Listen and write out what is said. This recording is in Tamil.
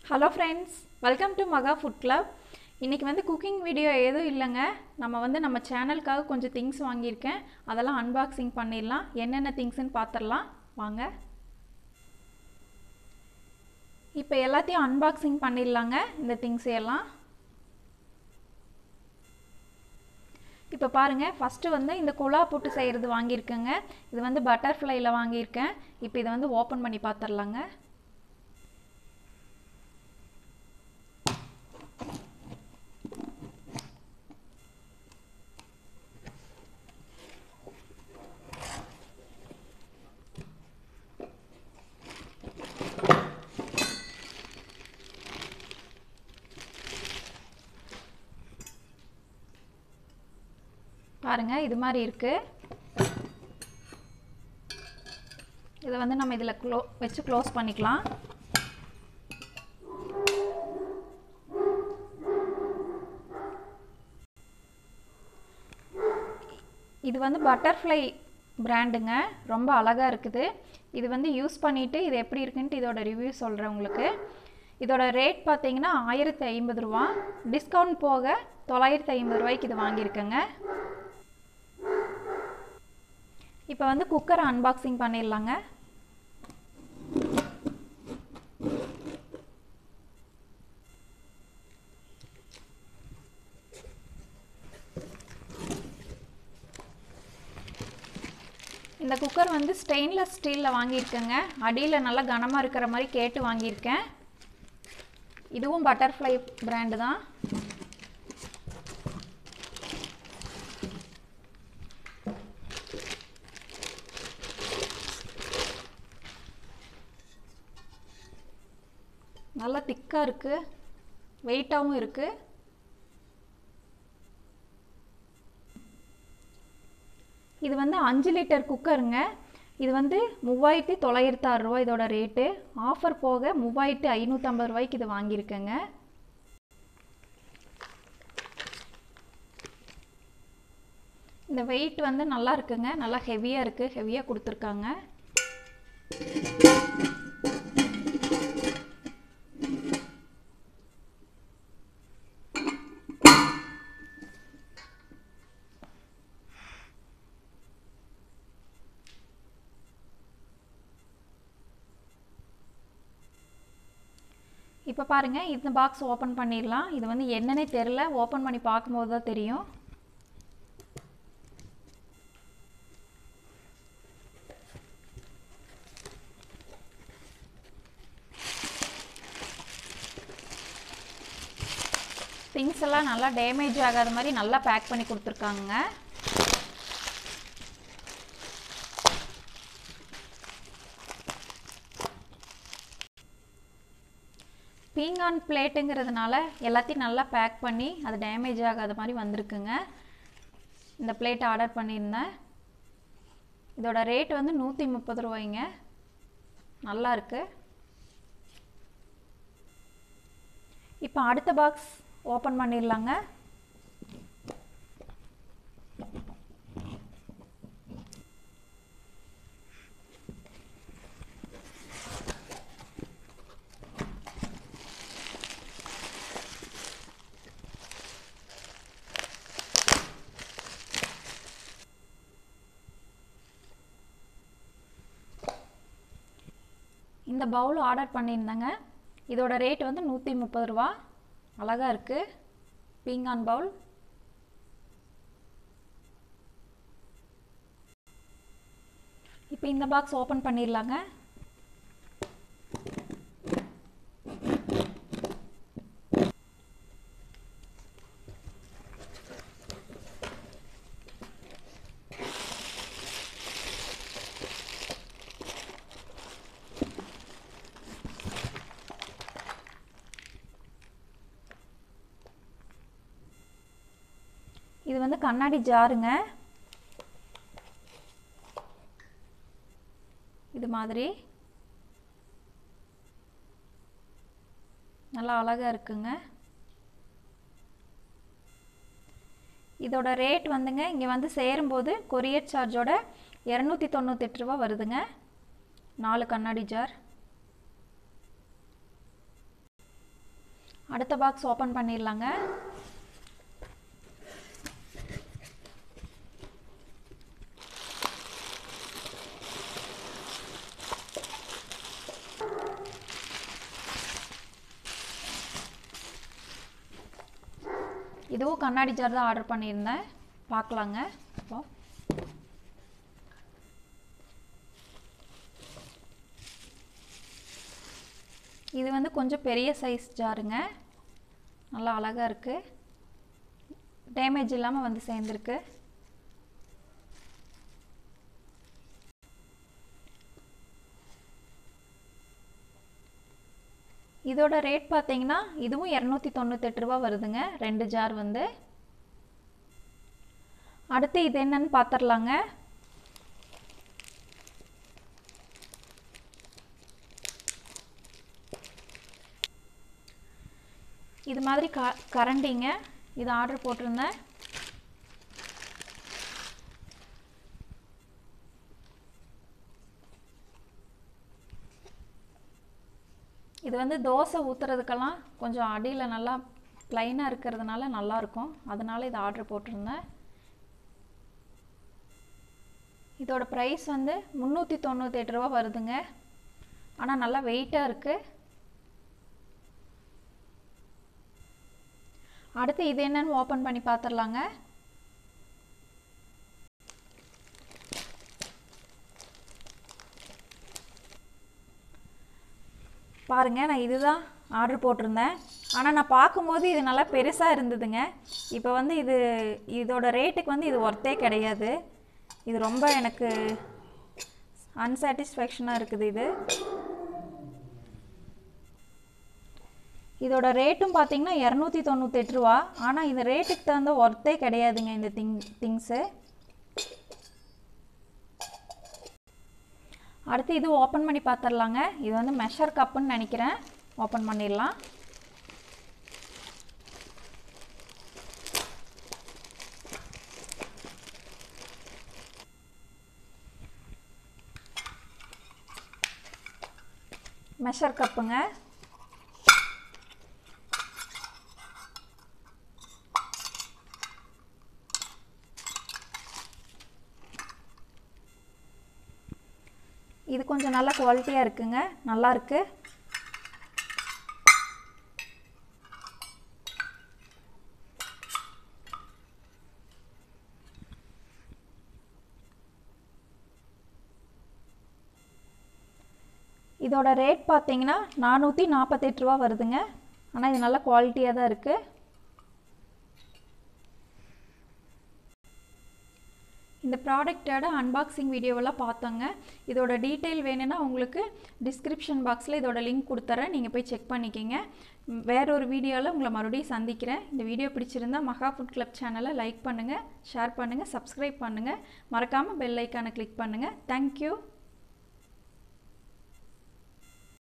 hello friends welcome to Maha food club இன்றைக்கி வந்து குக்கிங் வீடியோ எதுவும் இல்லைங்க நம்ம வந்து நம்ம சேனலுக்காக கொஞ்சம் திங்ஸ் வாங்கியிருக்கேன் அதெல்லாம் அன்பாக்சிங் பண்ணிடலாம் என்னென்ன திங்ஸ்னு பார்த்துடலாம் வாங்க இப்போ எல்லாத்தையும் அன்பாக்சிங் பண்ணிடலாங்க இந்த திங்ஸ் எல்லாம் இப்போ பாருங்கள் ஃபஸ்ட்டு வந்து இந்த குழா போட்டு செய்கிறது வாங்கியிருக்கேங்க இது வந்து பட்டர்ஃப்ளையில் வாங்கியிருக்கேன் இப்போ இதை வந்து ஓப்பன் பண்ணி பார்த்துடலாங்க பாருங்கள் இது மாதிரி இருக்குது இதை வந்து நம்ம இதில் க்ளோ வச்சு க்ளோஸ் பண்ணிக்கலாம் இது வந்து பட்டர்ஃப்ளை பிராண்டுங்க ரொம்ப அழகாக இருக்குது இது வந்து யூஸ் பண்ணிவிட்டு இது எப்படி இருக்குன்ட்டு இதோட ரிவ்யூ சொல்கிறேன் உங்களுக்கு இதோட ரேட் பார்த்தீங்கன்னா ஆயிரத்தி ஐம்பது ரூபா டிஸ்கவுண்ட் போக தொள்ளாயிரத்தி ஐம்பது ரூபாய்க்கு இது வாங்கியிருக்கேங்க இப்போ வந்து குக்கரை அன்பாக்சிங் பண்ணிடலாங்க இந்த குக்கர் வந்து ஸ்டெயின்லெஸ் ஸ்டீலில் வாங்கியிருக்கேங்க அடியில் நல்லா கனமாக இருக்கிற மாதிரி கேட்டு வாங்கியிருக்கேன் இதுவும் பட்டர்ஃப்ளை பிராண்டு தான் நல்லா திக்காக இருக்குது வெயிட்டாகவும் இருக்குது இது வந்து அஞ்சு லிட்டர் குக்கருங்க இது வந்து மூவாயிரத்தி தொள்ளாயிரத்தி ஆறு ரூபா இதோட ரேட்டு ஆஃபர் போக மூவாயிரத்தி ஐநூற்றம்பது ரூபாய்க்கு இது வாங்கியிருக்கேங்க இந்த வெயிட் வந்து நல்லா இருக்குங்க நல்லா ஹெவியாக இருக்குது ஹெவியாக கொடுத்துருக்காங்க இப்போ பாருங்கள் இந்த பாக்ஸ் ஓப்பன் பண்ணிடலாம் இது வந்து என்னன்னே தெரில ஓப்பன் பண்ணி பார்க்கும்போது தான் தெரியும் திங்ஸ் எல்லாம் நல்லா டேமேஜ் ஆகாத மாதிரி நல்லா பேக் பண்ணி கொடுத்துருக்காங்க பீங்கான் பிளேட்டுங்கிறதுனால எல்லாத்தையும் நல்லா பேக் பண்ணி அது டேமேஜ் ஆகாத மாதிரி வந்திருக்குங்க இந்த பிளேட் ஆர்டர் பண்ணியிருந்தேன் இதோட ரேட் வந்து நூற்றி முப்பது ரூபாய்ங்க நல்லா இருக்கு இப்போ அடுத்த பாக்ஸ் ஓப்பன் பண்ணிடலாங்க இந்த பவுல் ஆர்டர் பண்ணியிருந்தேங்க இதோட ரேட் வந்து நூற்றி முப்பது ரூபா அழகாக இருக்குது பீங்கான் பவுல் இப்போ இந்த பாக்ஸ் ஓப்பன் பண்ணிடலாங்க இது வந்து கண்ணாடி ஜாருங்க இது மாதிரி நல்லா அழகாக இருக்குங்க இதோட ரேட் வந்துங்க இங்கே வந்து சேரும்போது கொரியர் சார்ஜோட இரநூத்தி தொண்ணூத்தெட்டு ரூபா வருதுங்க நாலு கண்ணாடி ஜார் அடுத்த பாக்ஸ் ஓப்பன் பண்ணிடலாங்க இதுவும் கண்ணாடி ஜார் தான் ஆர்டர் பண்ணியிருந்தேன் பார்க்கலாங்க இப்போ இது வந்து கொஞ்சம் பெரிய சைஸ் ஜாருங்க நல்லா அழகாக இருக்குது டேமேஜ் இல்லாமல் வந்து சேர்ந்துருக்கு இதோட ரேட் பார்த்தீங்கன்னா இதுவும் இரநூத்தி தொண்ணூத்தெட்டு ரூபா வருதுங்க ரெண்டு ஜார் வந்து அடுத்து இது என்னன்னு பார்த்துடலாங்க இது மாதிரி க கரண்டிங்க இது ஆர்டர் போட்டிருந்தேன் இது வந்து தோசை ஊற்றுறதுக்கெல்லாம் கொஞ்சம் அடியில் நல்லா ப்ளைனாக இருக்கிறதுனால நல்லாயிருக்கும் அதனால இதை ஆர்டர் போட்டிருந்தேன் இதோட ப்ரைஸ் வந்து முந்நூற்றி தொண்ணூத்தெட்டு ரூபா வருதுங்க ஆனால் நல்லா வெயிட்டாக இருக்குது அடுத்து இது என்னன்னு ஓப்பன் பண்ணி பார்த்துடலாங்க பாருங்கள் நான் இதுதான் ஆர்டர் போட்டிருந்தேன் ஆனால் நான் பார்க்கும்போது இது நல்லா பெருசாக இருந்ததுங்க இப்போ வந்து இது இதோட ரேட்டுக்கு வந்து இது ஒர்த்தே கிடையாது இது ரொம்ப எனக்கு அன்சாட்டிஸ்ஃபேக்ஷனாக இருக்குது இது இதோட ரேட்டும் பார்த்தீங்கன்னா இரநூத்தி தொண்ணூத்தெட்டு ரூபா ஆனால் இந்த ரேட்டுக்கு தகுந்த ஒர்த்தே கிடையாதுங்க இந்த திங் திங்ஸு அடுத்து இது ஓப்பன் பண்ணி பார்த்துடலாங்க இது வந்து மெஷர் கப்புன்னு நினைக்கிறேன் ஓப்பன் பண்ணிடலாம் மெஷர் கப்புங்க இது கொஞ்சம் நல்ல குவாலிட்டியாக இருக்குங்க நல்லா இருக்கு இதோட ரேட் பார்த்தீங்கன்னா நானூற்றி நாற்பத்தெட்டு ரூபா வருதுங்க ஆனால் இது நல்ல குவாலிட்டியாக தான் இருக்குது இந்த ப்ராடக்டோட அன்பாக்சிங் வீடியோவெல்லாம் பார்த்தோங்க இதோட டீட்டெயில் வேணும்னா உங்களுக்கு டிஸ்கிரிப்ஷன் பாக்ஸில் இதோட லிங்க் கொடுத்துறேன் நீங்கள் போய் செக் பண்ணிக்கிங்க வேற ஒரு வீடியோவில் உங்களை மறுபடியும் சந்திக்கிறேன் இந்த வீடியோ பிடிச்சிருந்தா மகா ஃபுட் கிளப் சேனலை லைக் பண்ணுங்கள் ஷேர் பண்ணுங்கள் சப்ஸ்கிரைப் பண்ணுங்கள் மறக்காமல் பெல் ஐக்கானை கிளிக் பண்ணுங்கள் தேங்க்யூ